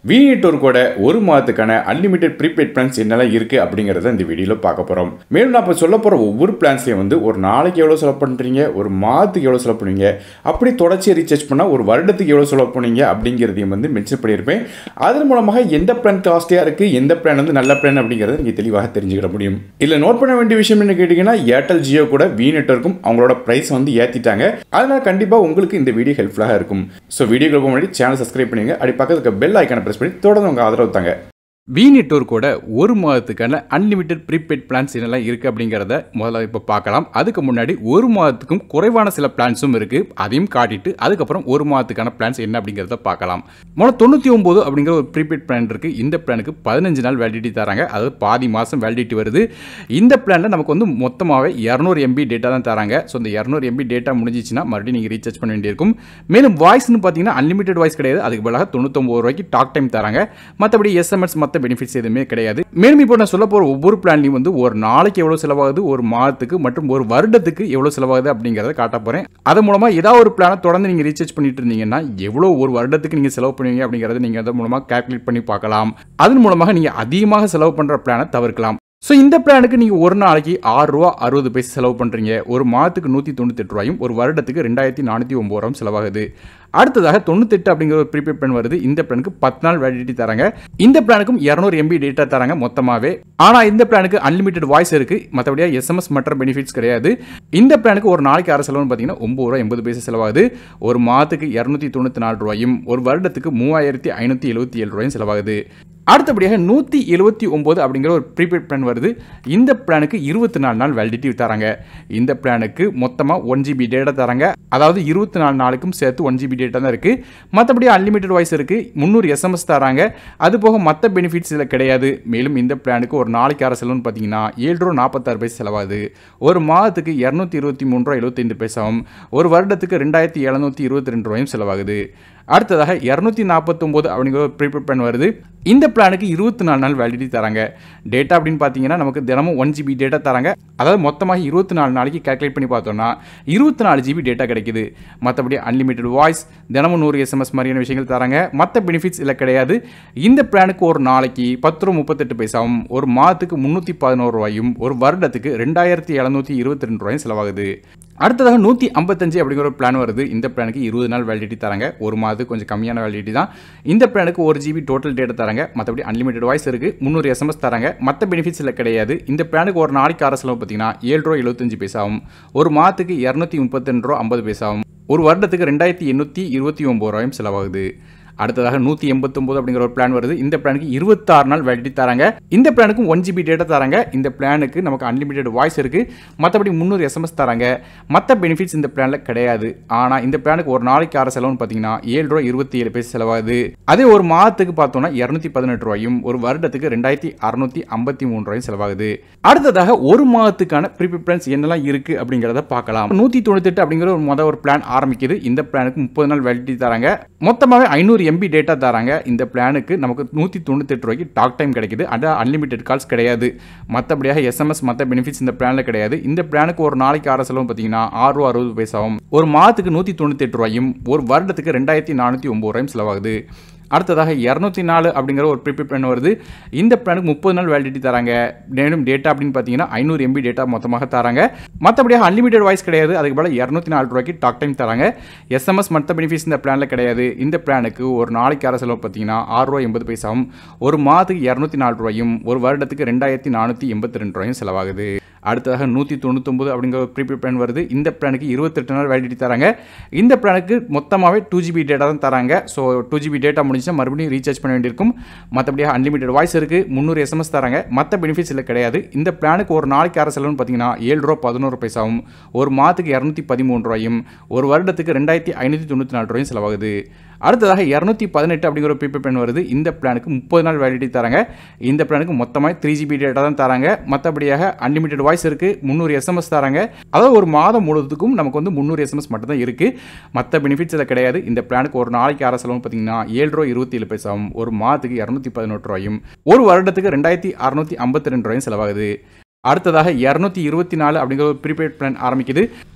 we நெட்ஒர்க்கோட ஒரு மாதத்துக்கான unlimited prepaid plans என்னெல்லாம் இருக்குது அப்படிங்கிறத இந்த வீடியோவில் பார்க்க போகிறோம் மேலும் நான் இப்போ சொல்ல போகிற ஒவ்வொரு பிளான்ஸ்லையும் வந்து ஒரு நாளைக்கு எவ்வளோ செலவு பண்ணுறீங்க ஒரு மாதத்துக்கு எவ்வளோ செலவு பண்ணுவீங்க அப்படி தொடர்ச்சியாக ரீசார்ஜ் பண்ணால் ஒரு வருடத்துக்கு எவ்வளோ செலவு பண்ணுவீங்க அப்படிங்கிறதையும் வந்து மென்ஷன் பண்ணியிருப்பேன் அதன் மூலமாக எந்த பிளான் காஸ்ட்லியாக இருக்குது எந்த பிளான் வந்து நல்ல பிளான் அப்படிங்கிறத நீங்கள் தெளிவாக தெரிஞ்சுக்கிட முடியும் இதில் நோட் பண்ண வேண்டிய விஷயம் என்ன கேட்டிங்கன்னா ஏர்டெல் ஜியோ கூட வி நெட்ஒர்க்கும் அவங்களோட ப்ரைஸ் வந்து ஏற்றிட்டாங்க அதனால் கண்டிப்பாக உங்களுக்கு இந்த வீடியோ ஹெல்ப்ஃபுல்லாக இருக்கும் ஸோ வீடியோக்கு முன்னாடி சேனல் சப்ஸ்கிரைப் பண்ணுங்க அப்படி பக்கத்துக்கு பெல் ஐக்கானை ப்ரெஸ் பண்ணி தொடர்ந்து உங்கள் ஆதரவு தாங்க வி நெட்ஒர்க்கோட ஒரு மாதத்துக்கான அன்லிமிட்டெட் ப்ரீபெய்ட் பிளான்ஸ் என்னெல்லாம் இருக்குது அப்படிங்கிறத முதல்ல இப்போ பார்க்கலாம் அதுக்கு முன்னாடி ஒரு மாதத்துக்கும் குறைவான சில பிளான்ஸும் இருக்குது அதையும் காட்டிட்டு அதுக்கப்புறம் ஒரு மாதத்துக்கான பிளான்ஸ் என்ன அப்படிங்கிறத பார்க்கலாம் முதல்ல தொண்ணூற்றி ஒம்பது அப்படிங்கிற ஒரு ப்ரீபெய்ட் பிளான் இருக்குது இந்த பிளானுக்கு பதினஞ்சு நாள் வேலிடிட்டி தராங்க அதாவது பாதி மாதம் வேலிடிட்டி வருது இந்த பிளானில் நமக்கு வந்து மொத்தமாகவே இரநூறு எம்பி டேட்டா தான் தராங்க ஸோ இந்த இரநூறு எம்பி டேட்டா முடிஞ்சிச்சுன்னா மறுபடியும் நீங்கள் ரீசார்ஜ் பண்ண வேண்டியிருக்கும் மேலும் வாய்ஸ்னு பார்த்தீங்கன்னா அன்லிமிட்டட் வாய்ஸ் கிடையாது அதுக்கு பதிலாக தொண்ணூத்தொம்பது ரூபாய்க்கு டாக் டைம் தராங்க மற்றபடி எஸ்எம்எஸ் மற்ற பெனிஃபிட்ஸ் எதுவுமே கிடையாது மேலும் இப்போ நான் சொல்ல போகிற ஒவ்வொரு பிளான்லையும் வந்து ஒரு நாளைக்கு எவ்வளோ செலவாகுது ஒரு மாதத்துக்கு மற்றும் ஒரு வருடத்துக்கு எவ்வளோ செலவாகுது அப்படிங்கிறத காட்ட போகிறேன் அதன் மூலமாக ஏதாவது ஒரு பிளானை தொடர்ந்து நீங்கள் ரீசார்ஜ் பண்ணிட்டு இருந்தீங்கன்னா எவ்வளோ ஒரு வருடத்துக்கு நீங்கள் செலவு பண்ணுவீங்க அப்படிங்கிறத நீங்கள் அதன் மூலமாக கால்குலேட் பண்ணி பார்க்கலாம் அதன் மூலமாக நீங்கள் அதிகமாக செலவு பண்ணுற பிளானை தவிர்க்கலாம் ஸோ இந்த பிளானுக்கு நீங்கள் ஒரு நாளைக்கு ஆறு ரூபா அறுபது பைசா செலவு பண்ணுறீங்க ஒரு மாதத்துக்கு நூற்றி தொண்ணூத்தெட்டு ரூபாயும் ஒரு வருடத்துக்கு ரெண்டாயிரத்தி நானூற்றி ஒம்பது ரூபாயும் செலவாகுது அடுத்ததாக தொண்ணூத்தெட்டு அப்படிங்கிற ஒரு ப்ரீபெய்ட் பிளான் வருது இந்த பிளானுக்கு பத்து நாள் வேலிடிட்டி தராங்க இந்த பிளானுக்கும் இரநூறு எம்பி டேட்டா தராங்க மொத்தமாகவே ஆனால் இந்த பிளானுக்கு அன்லிமிட்டட் வாய்ஸ் இருக்குது மற்றபடியாக எஸ்எம்எஸ் மற்ற பெனிஃபிட்ஸ் கிடையாது இந்த பிளானுக்கு ஒரு நாளைக்கு அரை செலவுன்னு பார்த்தீங்கன்னா ஒம்பது ரூபா எண்பது பைசா செலவாகுது ஒரு மாதத்துக்கு இரநூத்தி தொண்ணூற்றி நாலு ரூபாயும் ஒரு வருடத்துக்கு மூவாயிரத்தி ஐநூற்றி எழுபத்தி ஏழு ரூபாயும் செலவாகுது அடுத்தபடியாக நூற்றி எழுபத்தி ஒம்பது அப்படிங்கிற ஒரு ப்ரீபெய்ட் பிளான் வருது இந்த பிளானுக்கு இருபத்தி நாலு நாள் வேலிடிட்டி தராங்க இந்த பிளானுக்கு மொத்தமாக ஒன் ஜிபி டேட்டா தராங்க அதாவது இருபத்தி நாலு நாளுக்கும் சேர்த்து ஒன் ஜிபி டேட்டா தான் இருக்குது மற்றபடி அன்லிமிட்டட் வாய்ஸ் இருக்குது முந்நூறு எஸ்எம்எஸ் தராங்க அது போக மற்ற பெனிஃபிட்ஸ் இதில் கிடையாது மேலும் இந்த பிளானுக்கு ஒரு நாளைக்கு அரை செலவுன்னு பார்த்தீங்கன்னா ஏழு ரூபா நாற்பத்தாறு பைசா செலவாகுது ஒரு மாதத்துக்கு இரநூத்தி இருபத்தி மூணு ரூபா எழுபத்தைந்து பைசாவும் ஒரு வருடத்துக்கு ரெண்டாயிரத்தி எழுநூற்றி இருபத்தி ரெண்டு ரூபாயும் செலவாகுது அடுத்ததாக இரநூத்தி நாற்பத்தொம்போது அப்படிங்கிற ஒரு ப்ரீபெய்ட் பிளான் வருது இந்த பிளானுக்கு இருபத்தி நாலு நாள் வேலிடிட்டி தராங்க டேட்டா அப்படின்னு பார்த்தீங்கன்னா நமக்கு தினமும் ஒன் ஜிபி டேட்டா தராங்க அதாவது மொத்தமாக இருபத்தி நாலு நாளைக்கு கேல்குலேட் பண்ணி பார்த்தோம்னா இருபத்தி நாலு ஜிபி டேட்டா கிடைக்குது மற்றபடி அன்லிமிட்டட் வாய்ஸ் தினமும் நூறு எஸ்எம்எஸ் மாதிரியான விஷயங்கள் தராங்க மற்ற பெனிஃபிட்ஸ் இல்லை கிடையாது இந்த பிளானுக்கு ஒரு நாளைக்கு பத்து ரூபா முப்பத்தெட்டு பைசாவும் ஒரு மாதத்துக்கு முந்நூற்றி பதினோரு ரூபாயும் ஒரு வருடத்துக்கு ரெண்டாயிரத்தி எழுநூற்றி இருபத்தி ரெண்டு ரூபாயும் செலவாகுது அடுத்ததாக நூற்றி ஐம்பத்தஞ்சு அப்படிங்கிற ஒரு பிளான் வருது இந்த பிளானுக்கு இருபது நாள் வேலிடிட்டி தராங்க ஒரு மாதத்துக்கு கொஞ்சம் கம்மியான வேலிடிட்டி தான் இந்த பிளானுக்கு ஒரு ஜிபி டோட்டல் டேட்டா தராங்க மற்றபடி அன்லிமிட்டட் வாய்ஸ் இருக்குது முந்நூறு எஸ்எம்எஸ் தராங்க மற்ற பெனிஃபிட்ஸ் இல்லை கிடையாது இந்த பிளானுக்கு ஒரு நாளைக்கு ஆறு செலவு பார்த்தீங்கன்னா ஏழு ரூபா எழுபத்தஞ்சு பைசாவும் ஒரு மாதத்துக்கு இரநூத்தி முப்பத்தி ரூபா ஐம்பது பைசாவும் ஒரு வருடத்துக்கு ரெண்டாயிரத்தி எண்ணூற்றி இருபத்தி ஒம்பது ரூபாயும் செலவாகுது அடுத்ததாக நூற்றி எண்பத்தொம்போது அப்படிங்கிற ஒரு பிளான் வருது இந்த பிளானுக்கு இருபத்தாறு நாள் வேலிடிட்டி தராங்க இந்த பிளானுக்கும் ஒன் ஜிபி டேட்டா தராங்க இந்த பிளானுக்கு நமக்கு அன்லிமிட்டட் வாய்ஸ் இருக்குது மற்றபடி முந்நூறு எஸ்எம்எஸ் தராங்க மற்ற பெனிஃபிட்ஸ் இந்த பிளானில் கிடையாது ஆனால் இந்த பிளானுக்கு ஒரு நாளைக்கு ஆறு செலவுன்னு பார்த்தீங்கன்னா ஏழு ரூபா இருபத்தி ஏழு பைசா செலவாகுது அதே ஒரு மாதத்துக்கு பார்த்தோம்னா இரநூத்தி பதினெட்டு ரூபாயும் ஒரு வருடத்துக்கு ரெண்டாயிரத்தி அறுநூத்தி ஐம்பத்தி மூணு ரூபாயும் செலவாகுது அடுத்ததாக ஒரு மாதத்துக்கான ப்ரீபெய்ட் பிளான்ஸ் என்னெல்லாம் இருக்குது அப்படிங்கிறத பார்க்கலாம் நூற்றி தொண்ணூத்தெட்டு அப்படிங்கிற ஒரு மொதல் ஒரு பிளான் ஆரம்பிக்குது இந்த பிளானுக்கு முப்பது நாள் வேலிடிட்டி தராங்க மொத்தமாகவே ஐநூறு எம்பி டேட்டா தராங்க இந்த பிளானுக்கு நமக்கு நூற்றி தொண்ணூத்தெட்டு ரூபாய்க்கு டாக் டைம் கிடைக்குது அதான் அன்லிமிட்டெட் கால்ஸ் கிடையாது மற்றபடியாக எஸ்எம்எஸ் மற்ற பெனிஃபிட்ஸ் இந்த பிளானில் கிடையாது இந்த பிளானுக்கு ஒரு நாளைக்கு ஆறு செலவு பார்த்தீங்கன்னா ஆறு ரூபா அறுபது பைசாவும் ஒரு மாதத்துக்கு நூற்றி தொண்ணூத்தெட்டு ரூபாயும் ஒரு வருடத்துக்கு ரெண்டாயிரத்தி நானூற்றி ஒம்பது ரூபாயும் செலவாகுது அடுத்ததாக இரநூத்தி நாலு அப்படிங்கிற ஒரு ப்ரிப்பேர் பிளான் வருது இந்த பிளானுக்கு முப்பது நாள் வேலிடிட்டி தராங்க மேலும் டேட்டா அப்படின்னு பார்த்தீங்கன்னா ஐநூறு எம்பி டேட்டா மொத்தமாக தராங்க மற்றபடியாக அன்லிமிட்டட் வாய்ஸ் கிடையாது அதுக்கு பதிலாக இரநூத்தி நாலு ரூபாய்க்கு டாக் டைம் தராங்க எஸ்எம்எஸ் மற்ற பெனிஃபிட்ஸ் இந்த பிளானில் கிடையாது இந்த பிளானுக்கு ஒரு நாளைக்கு அரை செலவு பார்த்தீங்கன்னா ஆறு ரூபா எண்பது பைசாவும் ஒரு மாதத்துக்கு இரநூத்தி நாலு ரூபாயும் ஒரு வருடத்துக்கு ரெண்டாயிரத்தி நானூற்றி எண்பத்தி ரெண்டு ரூபாயும் செலவாகுது அடுத்ததாக நூற்றி தொண்ணூத்தொம்பது அப்படிங்கிற ஒரு ப்ரீபெய்ட் பிளான் வருது இந்த பிளானுக்கு இருபத்தெட்டு நாள் வேலிடிட்டி தராங்க இந்த பிளானுக்கு மொத்தமாகவே டூ ஜிபி டேட்டா தான் தராங்க ஸோ டூ ஜிபி டேட்டா முடிஞ்சால் மறுபடியும் ரீசார்ஜ் பண்ண வேண்டியிருக்கும் மற்றபடியாக அன்லிமிட்டட் வாய்ஸ் இருக்குது முந்நூறு எஸ்எம்எஸ் தராங்க மற்ற பெனிஃபிட்ஸ் இல்லை கிடையாது இந்த பிளானுக்கு ஒரு நாளைக்கு அரை செலவுன்னு பார்த்தீங்கன்னா ஏழு ரூபா பதினோரு பைசாவும் ஒரு மாதத்துக்கு இரநூத்தி பதிமூணு ரூபாயும் ஒரு வருடத்துக்கு ரெண்டாயிரத்தி ஐநூற்றி தொண்ணூற்றி நாலு ரூபாயும் செலவாகுது அடுத்ததாக இரநூத்தி பதினெட்டு அப்படிங்கிற ப்ரீபெய்ட் பிளான் வருது இந்த பிளானுக்கு முப்பது நாள் வேலிடிட்டி தராங்க இந்த பிளானுக்கு மொத்தமாக த்ரீ ஜிபி டேட்டா தான் தராங்க மற்றபடியாக அன்லிமிட்டட் வாய்ஸ் இருக்குது முந்நூறு எஸ்எம்எஸ் தராங்க அதாவது ஒரு மாதம் முழுவதுக்கும் நமக்கு வந்து முந்நூறு எஸ்எம்எஸ் மட்டும் தான் இருக்குது மற்ற பெனிஃபிட்ஸ் இதில் கிடையாது இந்த பிளானுக்கு ஒரு நாளைக்கு ஆறு செலவு பார்த்தீங்கன்னா ஏழு ரூபா இருபத்தி ஏழு பைசாவும் ஒரு மாதத்துக்கு இரநூத்தி பதினெட்டு ரூபாயும் ஒரு வருடத்துக்கு ரெண்டாயிரத்தி அறுநூத்தி ஐம்பத்தி ரெண்டு ரூபாயும் செலவாகுது அடுத்ததாக இரநூத்தி இருபத்தி நாலு அப்படிங்கிற ஒரு ப்ரீபெய்ட் பிளான் ஆரம்பிக்குது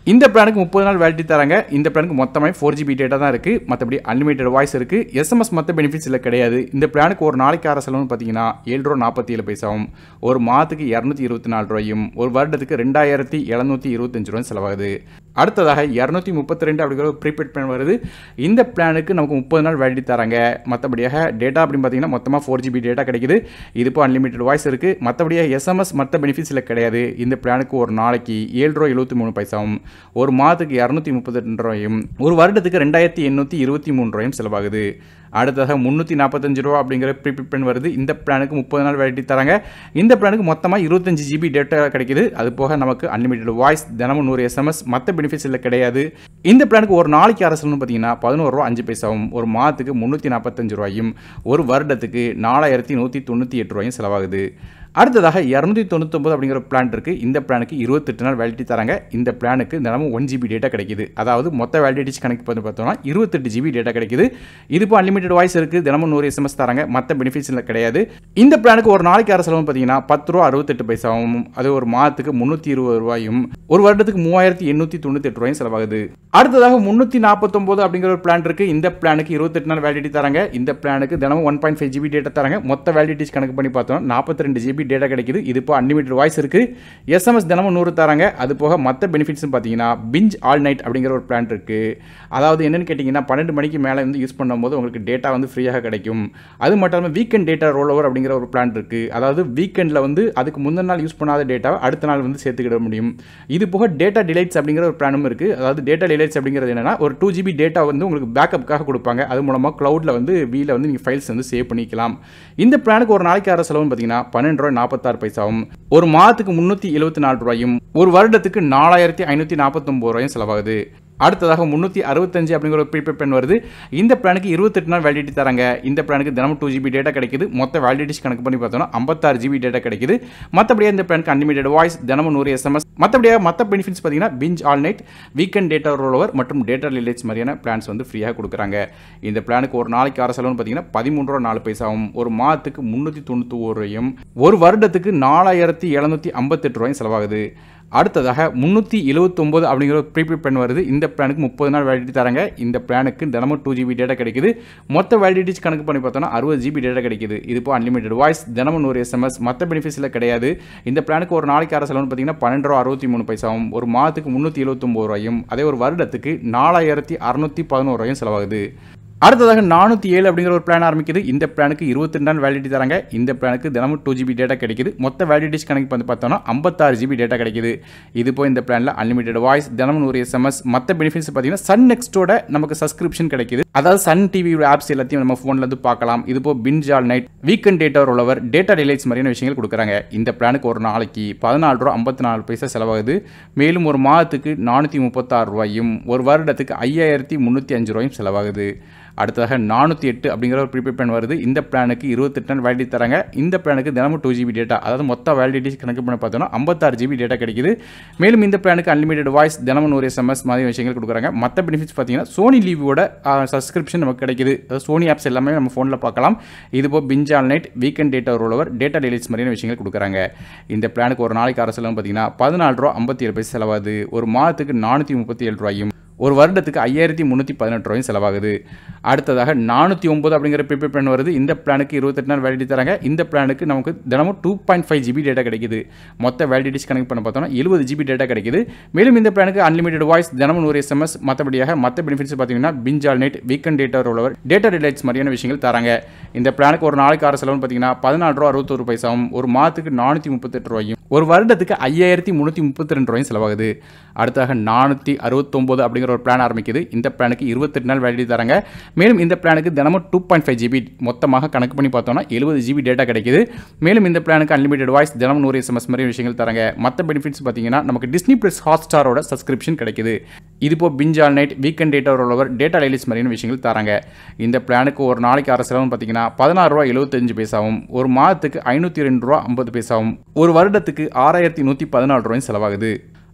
இந்த பிளானுக்கு முப்பது நாள் வேலிட்டி தராங்க இந்த பிளானுக்கு மொத்தமாக ஃபோர் ஜிபி டேட்டா தான் இருக்குது மற்றபடி அன்லிமிட்டட் வாய்ஸ் இருக்குது எஸ்எம்எஸ் மற்ற பெனிஃபிட்ஸ் இல்லை கிடையாது இந்த பிளானுக்கு ஒரு நாளைக்கு ஆற செலவுன்னு பார்த்தீங்கன்னா ஏழு ரூபா நாற்பத்தி ஏழு பைசாவும் ஒரு மாதத்துக்கு இரநூத்தி இருபத்தி நாலு ரூபாயும் ஒரு வருடத்துக்கு ரெண்டாயிரத்தி எழுநூற்றி இருபத்தஞ்சு ரூபாய் செலவாகுது அடுத்ததாக இரநூத்தி முப்பத்தி ரெண்டு அப்படிங்கிற ஒரு ப்ரீபெய்ட் பிளான் வருது இந்த பிளானுக்கு நமக்கு முப்பது நாள் வேலிட்டி தராங்க மற்றபடியாக டேட்டா அப்படின்னு பார்த்தீங்கன்னா மொத்தமாக ஃபோர் ஜிபி டேட்டா கிடைக்குது இது இப்போ அன்லிமிட்டட் வாய்ஸ் இருக்குது மற்றபடியாக எஸ்எம்எஸ் மற்ற பெனிஃபிட்ஸில் கிடையாது இந்த பிளானுக்கு ஒரு நாளைக்கு ஏழு ரூபா எழுபத்தி மூணு பைசாவும் ஒரு மாதத்துக்கு இரநூத்தி முப்பத்தி ரெண்டு ரூபாயும் ஒரு வருடத்துக்கு ரெண்டாயிரத்தி எண்ணூற்றி இருபத்தி மூணு ரூபாயும் செலவாகுது அடுத்ததாக முந்நூற்றி நாற்பத்தஞ்சு ரூபா அப்படிங்கிற ப்ரீபெய்ட் பிளான் வருது இந்த பிளானுக்கு முப்பது நாள் வேலிட்டி தராங்க இந்த பிளானுக்கு மொத்தமாக இருபத்தஞ்சு ஜிபி டேட்டா கிடைக்குது அது போக நமக்கு அன்லிமிட்டட் வாய்ஸ் தினமும் நூறு எஸ்எம்எஸ் மற்ற பெனிஃபிட்ஸ் இல்லை கிடையாது இந்த பிளானுக்கு ஒரு நாளைக்கு அரசுன்னு பார்த்தீங்கன்னா பதினோரு ரூபா அஞ்சு பைசாவும் ஒரு மாதத்துக்கு முந்நூற்றி நாற்பத்தஞ்சு ரூபாயும் ஒரு வருடத்துக்கு நாலாயிரத்தி நூற்றி தொண்ணூற்றி எட்டு ரூபாயும் செலவாகுது அடுத்ததாக இரநூத்தி தொண்ணூத்தொம்பது அப்படிங்கிற பிளான் இருக்குது இந்த பிளானுக்கு இருபத்தெட்டு நாள் வேலிட்டி தராங்க இந்த பிளானுக்கு தினமும் ஒன் ஜிபி டேட்டா கிடைக்குது அதாவது மொத்த வேலிடிட்டிஸ் கணக்கு பண்ணி பார்த்தோம்னா இருபத்தெட்டு ஜிபி டேட்டா கிடைக்குது இது இப்போ அன்லிமிட்டட் வாய்ஸ் இருக்குது தினமும் நூறு எஸ்எம்எஸ் தராங்க மற்ற பெனிஃபிட்ஸ் கிடையாது இந்த பிளானுக்கு ஒரு நாளைக்கு அரசு செலவு பார்த்தீங்கன்னா பத்து ரூபா அறுபத்தெட்டு பைசாவும் அது ஒரு மாதத்துக்கு முந்நூற்றி இருபது ரூபாயும் ஒரு வருடத்துக்கு மூவாயிரத்தி எண்ணூற்றி தொண்ணூற்றி எட்டு ரூபாயும் செலவாகுது அடுத்ததாக முந்நூற்றி நாற்பத்தொம்போது அப்படிங்கிற ஒரு பிளான் இருக்குது இந்த பிளானுக்கு இருபத்தெட்டு நாள் வேலிடிட்டி தராங்க இந்த பிளானுக்கு தினமும் one point five GB data தராங்க மொத்த வேலிடிட்டிஸ் கணக்கு பண்ணி பார்த்தோம் நாற்பத்தி ரெண்டு ஜிபி டேட்டா கிடைக்குது இது இப்போ அன்லிமிட்டட் வாய்ஸ் இருக்குது எஸ்எம்எஸ் தினமும் நூறு தராங்க அது போக மற்ற பெனிஃபிட்ஸ்னு பார்த்தீங்கன்னா பிஞ்ச் ஆல் நைட் அப்படிங்கிற ஒரு பிளான் இருக்குது அதாவது என்னென்னு கேட்டிங்கன்னா பன்னெண்டு மணிக்கு மேலே வந்து யூஸ் பண்ணும்போது உங்களுக்கு டேட்டா வந்து ஃப்ரீயாக கிடைக்கும் அது மட்டும் இல்லாமல் வீக்கெண்ட் டேட்டா ரோல் ஓவர் அப்படிங்கிற ஒரு பிளான் இருக்குது அதாவது வீக்கெண்டில் வந்து அதுக்கு முந்தின நாள் யூஸ் பண்ணாத டேட்டாவை அடுத்த நாள் வந்து சேர்த்துக்கிட முடியும் இது போக டேட்டா டிலைட்ஸ் அப்படிங்கிற ஒரு பிளானும் இருக்குது அதாவது டேட்டா டிலைட்ஸ் அப்படிங்கிறது என்னன்னா ஒரு டூ ஜிபி டேட்டா வந்து உங்களுக்கு பேக்கப்புக்காக கொடுப்பாங்க அது மூலமாக க்ளவுடில் வந்து வீல வந்து நீங்கள் ஃபைல்ஸ் வந்து சேவ் பண்ணிக்கலாம் இந்த பிளானுக்கு ஒரு நாளைக்கு ஆற செலவுன்னு பார்த்தீங்கன்னா பன்னெண்டு ரூபாய் நாற்பத்தாறு பைசாவும் ஒரு மாதத்துக்கு முந்நூற்றி எழுபத்தி நாலு ரூபாயும் ஒரு வருடத்துக்கு நாலாயிரத்தி ஐநூற்றி நாற்பத்தொம்பது ரூபாயும் செலவாகுது அடுத்ததாக முந்நூற்றி அறுபத்தஞ்சு அப்படிங்கிற ஒரு ப்ரீபெய்ட் பிளான் வருது இந்த பிளானுக்கு இருபத்தெட்டு நாள் வேலிடிட்டி தராங்க இந்த பிளானுக்கு தினமும் டூ ஜிபி டேட்டா கிடைக்குது மொத்த வேலிடிட்டிஸ் கணக்கு பண்ணி பார்த்தோம்னா ஐம்பத்தாறு ஜிபி டேட்டா கிடைக்குது மற்றபடியாக இந்த பிளானுக்கு அன்லிமிட்டட் வாய்ஸ் தினமும் நூறு எஸ்எம்எஸ் மற்றபடியாக மற்ற பெனிஃபிட்ஸ் பார்த்தீங்கன்னா binge all night weekend data roll over மற்றும் டேட்டா ரிலேட்ஸ் மாதிரியான பிளான்ஸ் வந்து ஃப்ரீயாக கொடுக்குறாங்க இந்த பிளானுக்கு ஒரு நாளைக்கு ஆறு செலவுன்னு பார்த்தீங்கன்னா பதிமூன்று ரூபா நாலு பைசாவும் ஒரு மாதத்துக்கு முந்நூற்றி தொண்ணூற்றி ஒரு ரூபாயும் ஒரு வருடத்துக்கு நாலாயிரத்தி எழுநூற்றி ஐம்பத்தெட்டு ரூபாயும் செலவாகுது அடுத்ததாக முந்நூற்றி எழுபத்தொம்போது அப்படிங்கிற ஒரு ப்ரீபெய்ட் பிளான் வருது இந்த பிளானுக்கு முப்பது நாள் வேலிடிட்டி தராங்க இந்த பிளானுக்கு தினமும் டூ ஜிபி டேட்டா கிடைக்குது மொத்த வேலிடிட்டிஸ் கணக்கு பண்ணி பார்த்தோம்னா அறுபது ஜிபி டேட்டா கிடைக்குது இது இப்போ அன்லிமிட்டட் வாய்ஸ் தினமும் நூறு எஸ்எம்எஸ் மற்ற பெனிஃபிட்ஸில் கிடையாது இந்த பிளானுக்கு ஒரு நாளைக்கு அரசு செலவுன்னு பார்த்தீங்கன்னா பன்னெண்டு ரூபா அறுபத்தி மூணு பைசாவும் ஒரு மாதத்துக்கு முந்நூற்றி எழுபத்தொம்போது ரூபாயும் அதே ஒரு வருடத்துக்கு நாலாயிரத்தி அறுநூற்றி பதினோரு ரூபாயும் செலவாகுது அடுத்ததாக நானூற்றி ஏழு அப்படிங்கிற ஒரு பிளான் ஆரம்பிக்குது இந்த பிளானுக்கு இருபத்தி நாள் வேலிடிட்டி தராங்க இந்த பிளானுக்கு தினமும் டூ ஜிபி டேட்டா கிடைக்குது மொத்த வேலிடிட்டிஸ் கணக்கு வந்து பார்த்தோம்னா ஐம்பத்தாறு ஜிபி டேட்டா கிடைக்குது இது போய் இந்த பிளானில் அன்லிமிட்டட் வாய்ஸ் தினமும் ஒரு எஸ்எம்எஸ் மற்ற பெனிஃபிட்ஸ் பார்த்தீங்கன்னா சன் நெக்ஸ்ட்டோட நமக்கு சப்ஸ்கிரிப்ஷன் கிடைக்குது அதாவது சன் டிவி ஆப்ஸ் எல்லாத்தையும் நம்ம ஃபோனில் இருந்து பார்க்கலாம் இது for binge all night weekend data rollover data delights மாதிரியான விஷயங்கள் கொடுக்குறாங்க இந்த பிளானுக்கு ஒரு நாளைக்கு பதினாலு ரூபா ஐம்பத்தி நாலு பைசா செலவாகுது மேலும் ஒரு மாதத்துக்கு நானூற்றி முப்பத்தாறு ரூபாயும் ஒரு வருடத்துக்கு ஐயாயிரத்தி முந்நூற்றி அஞ்சு ரூபாயும் செலவாகுது அடுத்ததாக நானூற்றி எட்டு அப்படிங்கிற ஒரு ப்ரீபெய்ட் பிளான் வருது இந்த பிளானுக்கு இருபத்தெட்டு நாள் வேலிடிட்டி தராங்க இந்த பிளானுக்கு தினமும் டூ ஜிபி டேட்டா அதாவது மொத்த வேலிடிட்டி கணக்கு பண்ணி பார்த்தோம்னா ஐம்பத்தாறு ஜிபி டேட்டா கிடைக்குது மேலும் இந்த பிளானுக்கு அன்லிமிட்டட் வாய்ஸ் தினமும் நூறு எஸ்எம்எஸ் மாதிரி விஷயங்கள் கொடுக்குறாங்க மற்ற பெனிஃபிட்ஸ் பார்த்தீங்கன்னா சோனி லீவோட சப்ஸ்கிரிப்ஷன் நமக்கு கிடைக்குது அதாவது சோனி ஆப்ஸ் எல்லாமே நம்ம ஃபோனில் பார்க்கலாம் இது for binge all night weekend data rollover data delights மாதிரியான விஷயங்கள் கொடுக்குறாங்க இந்த பிளானுக்கு ஒரு நாளைக்கு அரசு பார்த்தீங்கன்னா பதினாலு ரூபா ஐம்பத்தி ஏழு பைசா செலவாகுது ஒரு மாதத்துக்கு நானூற்றி முப்பத்தி ஏழு ரூபாயும் ஒரு வருடத்துக்கு ஐயாயிரத்தி முந்நூற்றி பதினெட்டு ரூபாயும் செலவாகுது அடுத்ததாக நானூற்றி ஒம்பது அப்படிங்கிற ப்ரிப்பேர் பிளான் வருது இந்த பிளானுக்கு இருபத்தெட்டு நாள் வேலிடிட்டி தராங்க இந்த பிளானுக்கு நமக்கு தினமும் two point five GB data கிடைக்குது மொத்த வேலிடிட்டிஸ் கணக்கு பண்ண பார்த்தோம்னா எழுபது ஜிபி டேட்டா கிடைக்குது மேலும் இந்த பிளானுக்கு அன்லிமிட்டட் வாய்ஸ் தினமும் நூறு எஸ்எம்எஸ் மற்றபடியாக மற்ற பெனிஃபிட்ஸ் பார்த்தீங்கன்னா binge all night weekend data rollover data delights மாதிரியான விஷயங்கள் தராங்க இந்த பிளானுக்கு ஒரு நாளைக்கு ஆறு செலவுன்னு பார்த்தீங்கன்னா பதினாலு ரூபா அறுபத்தொரு பைசாவும் ஒரு மாதத்துக்கு நானூற்றி முப்பத்தெட்டு ரூபாயும் ஒரு வருடத்துக்கு ஐயாயிரத்தி முந்நூற்றி முப்பத்தி ரெண்டு ரூபாயும் செலவாகுது அடுத்தாக நானூற்றி அறுபத்தொம்போது அப்படிங்கிற ஒரு பிளான் ஆரம்பிக்குது இந்த பிளானுக்கு இருபத்தெட்டு நாள் வேலிடி தராங்க மேலும் இந்த பிளானுக்கு தினமும் டூ பாயிண்ட் ஃபைவ் ஜிபி மொத்தமாக கணக்கு பண்ணி பார்த்தோம்னா எழுபது ஜிபி டேட்டா கிடைக்குது மேலும் இந்த பிளானுக்கு அன்லிமிட்டட் வாய்ஸ் தினமும் நூறு எஸ்எம்எஸ் மாதிரி விஷயங்கள் தராங்க மற்ற பெனிஃபிட்ஸ் பார்த்தீங்கன்னா நமக்கு டிஸ்னி ப்ளஸ் ஹாட் ஸ்டாரோட சப்ஸ்கிரிப்ஷன் கிடைக்குது இது for binge all night weekend data rollover data delights மாதிரியான விஷயங்கள் தராங்க இந்த பிளானுக்கு ஒரு நாளைக்கு அரசு செலவுன்னு பார்த்தீங்கன்னா பதினாறு ரூபா எழுபத்தஞ்சு பைசாவும் ஒரு மாதத்துக்கு ஐநூற்றி ரெண்டு ரூபா ஐம்பது பைசாவும் ஒரு வருடத்துக்கு ஆறாயிரத்தி நூற்றி பதினாலு ரூபாயும் செலவாகுது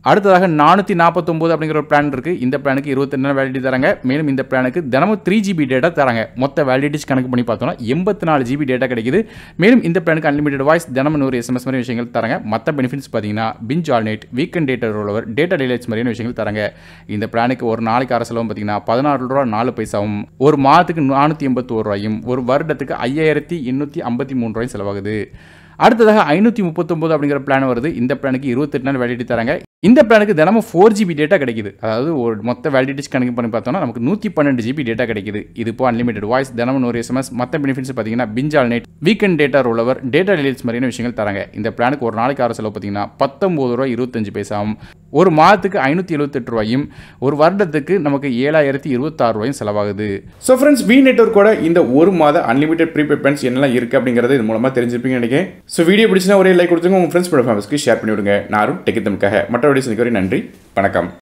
அடுத்ததாக நானூற்றி நாற்பத்தொம்போது அப்படிங்கிற ஒரு பிளான் இருக்குது இந்த பிளானுக்கு இருபத்தி நாள் வேலிடிட்டி தராங்க மேலும் இந்த பிளானுக்கு தினமும் த்ரீ ஜிபி டேட்டா தராங்க மொத்த வேலிடிட்டிஸ் கணக்கு பண்ணி பார்த்தோம்னா எண்பத்தி நாலு ஜிபி டேட்டா கிடைக்குது மேலும் இந்த பிளானுக்கு அன்லிமிட்டட் வாய்ஸ் தினமும் ஒரு எஸ்எம்எஸ் மாதிரி விஷயங்கள் தராங்க மற்ற பெனிஃபிட்ஸ் பார்த்தீங்கன்னா binge all night weekend data rollover data delights மாதிரியான விஷயங்கள் தராங்க இந்த பிளானுக்கு ஒரு நாளைக்கு அரசலவும் பார்த்தீங்கன்னா பதினாறு ரூபா நாலு பைசாவும் ஒரு மாதத்துக்கு நானூற்றி எண்பத்தோரு ரூபாயும் ஒரு வருடத்துக்கு ஐயாயிரத்தி எண்ணூற்றி ஐம்பத்தி மூணு ரூபாயும் செலவாகுது அடுத்ததாக ஐநூற்றி முப்பத்தொம்போது அப்படிங்கிற பிளான் வருது இந்த பிளானுக்கு இருபத்தெட்டு நாள் வேலிடிட்டி தராங்க இந்த பிளானுக்கு தினமும் ஃபோர் ஜிபி டேட்டா கிடைக்குது அதாவது ஒரு மொத்த வேலிடிட்டிஸ் கணக்கு பண்ணி பார்த்தோம்னா நமக்கு நூற்றி பன்னெண்டு ஜிபி டேட்டா கிடைக்குது இது இப்போ அன்லிமிட்டட் வாய்ஸ் தினமும் ஒரு எஸ்எம்எஸ் மற்ற பெனிஃபிட்ஸ் பார்த்தீங்கன்னா binge all night weekend data rollover data delights மாதிரியான விஷயங்கள் தராங்க இந்த பிளானுக்கு ஒரு நாளைக்கு ஆறு செலவு பார்த்தீங்கன்னா பத்தொம்பது ரூபா இருபத்தஞ்சு பைசாவும் ஒரு மாதத்துக்கு ஐநூற்றி எழுபத்தெட்டு ரூபாயும் ஒரு வருடத்துக்கு நமக்கு ஏழாயிரத்தி இருபத்தாறு ரூபாயும் செலவாகுது ஸோ ஃப்ரெண்ட்ஸ் வி நெட்ஒர்க்கோட இந்த ஒரு மாத அன்லிமிட்டட் ப்ரீபெய்ட் பிளான்ஸ் என்னெல்லாம் இருக்குது அப்படிங்கிறது இது மூலமாக தெரிஞ்சிருப்பீங்கன்னு நினைக்கிறேன் ஸோ வீடியோ பிடிச்சினா ஒரே லைக் கொடுத்துங்க உங்கள் ஃப்ரெண்ட்ஸ் ஃபேமிலிஸ்க்கு ஷேர் பண்ணி விடுங்க நானும் டெக்கித்தமுக்காக மற்ற வீடியோ சந்திக்க வரை நன்றி வணக்கம்